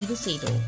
பதிவு செய்தோம்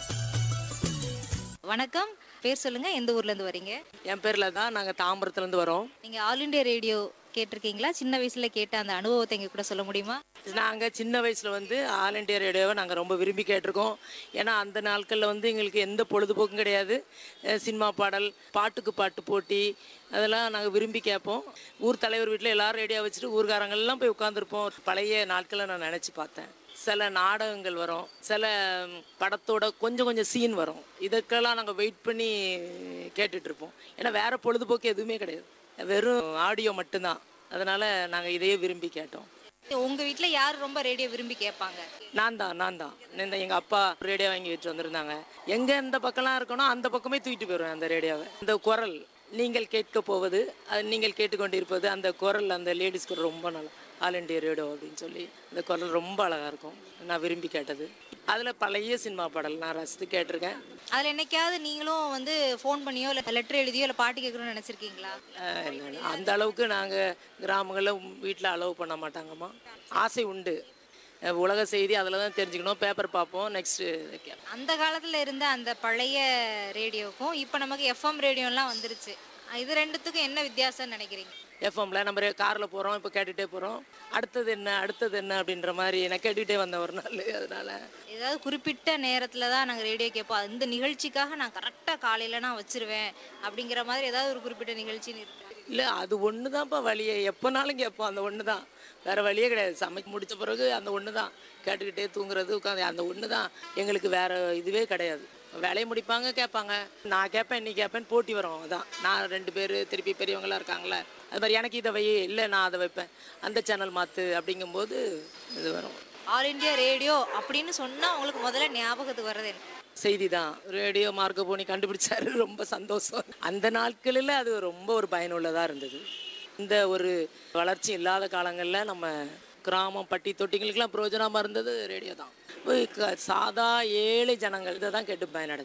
வணக்கம் பேர் சொல்லுங்க எந்த ஊர்ல இருந்து வரீங்க என் பேரில் தான் நாங்கள் தாம்பரத்துலேருந்து வரோம் நீங்க ஆல் இண்டியா ரேடியோ கேட்டிருக்கீங்களா சின்ன வயசுல கேட்ட அந்த அனுபவத்தை எங்க கூட சொல்ல முடியுமா நாங்கள் சின்ன வயசில் வந்து ஆல் இண்டியா ரேடியோவை நாங்கள் ரொம்ப விரும்பி கேட்டிருக்கோம் ஏன்னா அந்த நாட்களில் வந்து எங்களுக்கு எந்த பொழுதுபோக்கும் கிடையாது அஹ் சினிமா பாடல் பாட்டுக்கு பாட்டு போட்டி அதெல்லாம் நாங்கள் விரும்பி கேட்போம் ஊர் தலைவர் வீட்டில் எல்லாரும் ரேடியோ வச்சுட்டு ஊர்காரங்கள்லாம் போய் உட்காந்துருப்போம் பழைய நாட்களை நான் நினச்சி பார்த்தேன் சில நாடகங்கள் வரும் சில ம், படத்தோட கொஞ்சம் கொஞ்சம் சீன் வரும் இதுக்கெல்லாம் நாங்கள் வெயிட் பண்ணி கேட்டுட்டு இருப்போம் ஏன்னா வேற பொழுதுபோக்கு எதுவுமே கிடையாது வெறும் ஆடியோ மட்டும்தான் அதனால நாங்கள் இதையே விரும்பி கேட்டோம் உங்க வீட்ல யார் ரொம்ப ரேடியோ விரும்பி கேட்பாங்க நான் தான் நான் தான் இந்த எங்கள் அப்பா ரேடியோ வாங்கி வச்சு வந்திருந்தாங்க எங்கே எந்த பக்கம்லாம் இருக்கணும் அந்த பக்கமே தூக்கிட்டு போயிடுவேன் அந்த ரேடியோவை இந்த குரல் நீங்கள் கேட்க போவது அது நீங்கள் கேட்டுக்கொண்டிருப்பது அந்த குரல் அந்த லேடிஸ் குரல் ரொம்ப நல்லா ஆல் இண்டியா ரேடியோ அப்படின்னு சொல்லி அந்த குரல் ரொம்ப அழகாக இருக்கும் நான் விரும்பி கேட்டது அதில் பழைய சினிமா பாடல் நான் ரசித்து கேட்டிருக்கேன் அதுல என்னைக்காவது நீங்களும் வந்து ஃபோன் பண்ணியோ இல்ல லெட்டர் எழுதியோ இல்ல பாட்டு கேட்கணும்னு நினைச்சிருக்கீங்களா அஹ் இல்ல, இல்ல. அந்த அளவுக்கு நாங்கள் கிராமங்களில் வீட்டில் அலோவ் பண்ண மாட்டாங்கம்மா ஆசை உண்டு அஹ் உலக செய்தி அதில் தான் தெரிஞ்சுக்கணும் பேப்பர் பார்ப்போம் நெக்ஸ்ட்டு அந்த காலத்துல இருந்த அந்த பழைய ரேடியோக்கும் இப்போ நமக்கு எஃப்எம் ரேடியோலாம் வந்துருச்சு இது ரெண்டுத்துக்கும் என்ன வித்தியாசம்னு நினைக்கிறீங்க எஃப்எம்ல நம்ம காரில் போகிறோம் இப்போ கேட்டுகிட்டே போகிறோம் அடுத்தது என்ன அடுத்தது என்ன அப்படின்ற மாதிரி நான் கேட்டுக்கிட்டே வந்தேன் ஒரு நாள் அதனால ஏதாவது குறிப்பிட்ட நேரத்துல தான் நாங்க ரேடியோ கேட்போம் இந்த நிகழ்ச்சிக்காக நான் கரெக்டா காலையில நான் வச்சிருவேன் அப்படிங்கிற மாதிரி ஏதாவது ஒரு குறிப்பிட்ட நிகழ்ச்சின்னு இருக்கு இல்லை அது ஒன்று தான்ப்பா வழியே எப்போனாலும் கேட்போம் அந்த ஒன்று தான் வேறு வழியே கிடையாது சமைக்க முடிச்ச பிறகு அந்த ஒன்று தான் கேட்டுக்கிட்டே தூங்குறது உட்காந்து அந்த ஒன்று தான் எங்களுக்கு வேறு இதுவே கிடையாது வேலையை முடிப்பாங்க கேட்பாங்க நான் கேட்பேன் நீ கேட்பேன் போட்டி வரும் அதான் நான் ரெண்டு பேர் திருப்பி பெரியவங்களாம் இருக்காங்களே அது மாதிரி எனக்கு இதை வை இல்லை நான் அதை வைப்பேன் அந்த சேனல் மாற்று அப்படிங்கும்போது இது வரும் ஆல் இந்தியா ரேடியோ அப்படின்னு சொன்னா உங்களுக்கு முதல்ல ஞாபகத்துக்கு வர்றது என்ன செய்தி தான் ரேடியோ மார்க்க போனி கண்டுபிடிச்சாரு ரொம்ப சந்தோஷம் அந்த நாட்களில் அது ரொம்ப ஒரு பயனுள்ளதாக இருந்தது இந்த ஒரு வளர்ச்சி இல்லாத காலங்களில் நம்ம கிராமம் பட்டி தொட்டிங்களுக்கெல்லாம் பிரயோஜனமாக இருந்தது ரேடியோ தான் போய் க- சாதா ஏழை ஜனங்கள் இதை தான் கேட்டு பயனடைஞ்சோம்